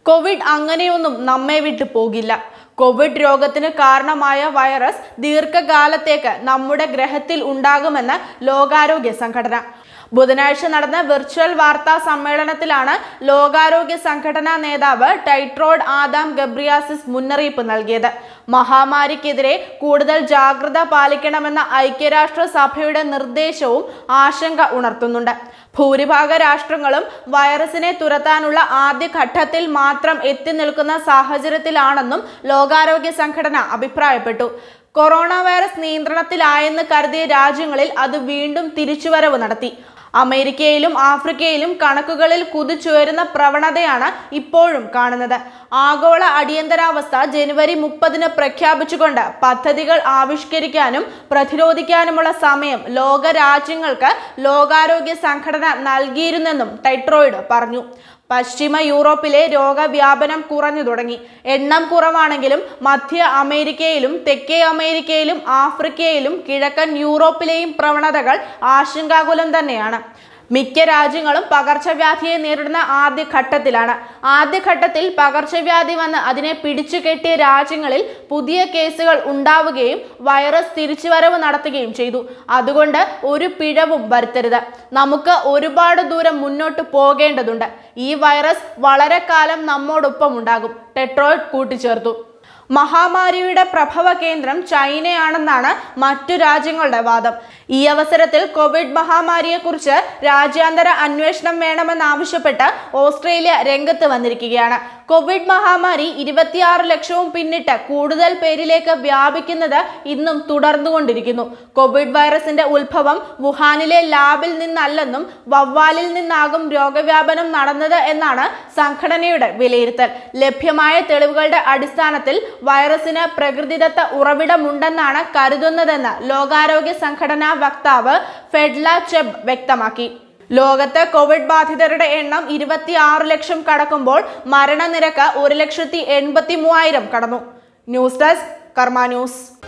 Covid അങ്ങനെയൊന്നും നമ്മെ വിട്ടു പോകില്ല കോവിഡ് രോഗത്തിന് കാരണമായ വൈറസ് ദീർഘകാലത്തേക്ക് നമ്മുടെ ഗ്രഹത്തിൽ ഉണ്ടാകുമെന്ന് ലോകാരോഗ്യ സംഘടന ബുധനാഴ്ച നടന്ന വിർച്വൽ വാർത്താ സമ്മേളനത്തിലാണ് ലോകാരോഗ്യ സംഘടനാ നേതാവ് ടൈട്രോഡ് ആദാം ഗബ്രിയാസിസ് മുന്നറിയിപ്പ് നൽകിയത് മഹാമാരിക്കെതിരെ കൂടുതൽ ജാഗ്രത പാലിക്കണമെന്ന ഐക്യരാഷ്ട്ര സഭയുടെ നിർദ്ദേശവും ആശങ്ക ഉണർത്തുന്നുണ്ട് ഭൂരിഭാഗ രാഷ്ട്രങ്ങളും വൈറസിനെ തുരത്താനുള്ള ആദ്യ ഘട്ടത്തിൽ മാത്രം എത്തി നിൽക്കുന്ന സാഹചര്യത്തിലാണെന്നും ലോകാരോഗ്യ സംഘടന അഭിപ്രായപ്പെട്ടു കൊറോണ വൈറസ് നിയന്ത്രണത്തിലായെന്ന് കരുതിയ രാജ്യങ്ങളിൽ അത് വീണ്ടും തിരിച്ചുവരവ് നടത്തി അമേരിക്കയിലും ആഫ്രിക്കയിലും കണക്കുകളിൽ കുതിച്ചുയരുന്ന പ്രവണതയാണ് ഇപ്പോഴും കാണുന്നത് ആഗോള അടിയന്തരാവസ്ഥ ജനുവരി മുപ്പതിന് പ്രഖ്യാപിച്ചുകൊണ്ട് പദ്ധതികൾ ആവിഷ്കരിക്കാനും പ്രതിരോധിക്കാനുമുള്ള സമയം ലോക രാജ്യങ്ങൾക്ക് ലോകാരോഗ്യ സംഘടന നൽകിയിരുന്നെന്നും ടൈട്രോയിഡ് പറഞ്ഞു പശ്ചിമ യൂറോപ്പിലെ രോഗവ്യാപനം കുറഞ്ഞു തുടങ്ങി എണ്ണം കുറവാണെങ്കിലും മധ്യ അമേരിക്കയിലും തെക്കേ അമേരിക്കയിലും ആഫ്രിക്കയിലും കിഴക്കൻ യൂറോപ്പിലെയും പ്രവണതകൾ ആശങ്കാകുലം തന്നെയാണ് മിക്ക രാജ്യങ്ങളും പകർച്ചവ്യാധിയെ നേരിടുന്ന ആദ്യ ഘട്ടത്തിലാണ് ആദ്യഘട്ടത്തിൽ പകർച്ചവ്യാധി വന്ന് അതിനെ പിടിച്ചു കെട്ടിയ രാജ്യങ്ങളിൽ പുതിയ കേസുകൾ ഉണ്ടാവുകയും വൈറസ് തിരിച്ചുവരവ് നടത്തുകയും ചെയ്തു അതുകൊണ്ട് ഒരു പിഴവും വരുത്തരുത് നമുക്ക് ഒരുപാട് ദൂരം മുന്നോട്ട് പോകേണ്ടതുണ്ട് ഈ വൈറസ് വളരെ കാലം നമ്മോടൊപ്പം ഉണ്ടാകും ടെട്രോയിഡ് കൂട്ടിച്ചേർത്തു മഹാമാരിയുടെ പ്രഭവ കേന്ദ്രം ചൈനയാണെന്നാണ് മറ്റു രാജ്യങ്ങളുടെ വാദം ഈ അവസരത്തിൽ കോവിഡ് മഹാമാരിയെക്കുറിച്ച് രാജ്യാന്തര അന്വേഷണം വേണമെന്നാവശ്യപ്പെട്ട് ഓസ്ട്രേലിയ രംഗത്ത് വന്നിരിക്കുകയാണ് കോവിഡ് മഹാമാരി ഇരുപത്തിയാറ് ലക്ഷവും പിന്നിട്ട് കൂടുതൽ പേരിലേക്ക് വ്യാപിക്കുന്നത് ഇന്നും തുടർന്നുകൊണ്ടിരിക്കുന്നു കോവിഡ് വൈറസിന്റെ ഉത്ഭവം വുഹാനിലെ ലാബിൽ നിന്നല്ലെന്നും വവ്വാലിൽ നിന്നാകും രോഗവ്യാപനം നടന്നത് എന്നാണ് സംഘടനയുടെ വിലയിരുത്തൽ ലഭ്യമായ തെളിവുകളുടെ അടിസ്ഥാനത്തിൽ വൈറസിന് പ്രകൃതിദത്ത ഉറവിടമുണ്ടെന്നാണ് കരുതുന്നതെന്ന് ലോകാരോഗ്യ സംഘടനാ വക്താവ് ഫെഡ്ല ചെബ് വ്യക്തമാക്കി ലോകത്ത് കോവിഡ് ബാധിതരുടെ എണ്ണം ഇരുപത്തിയാറ് ലക്ഷം കടക്കുമ്പോൾ മരണനിരക്ക് ഒരു ലക്ഷത്തി എൺപത്തി മൂവായിരം കടന്നു ന്യൂസ് ഡെസ്ക് കർമ്മ ന്യൂസ്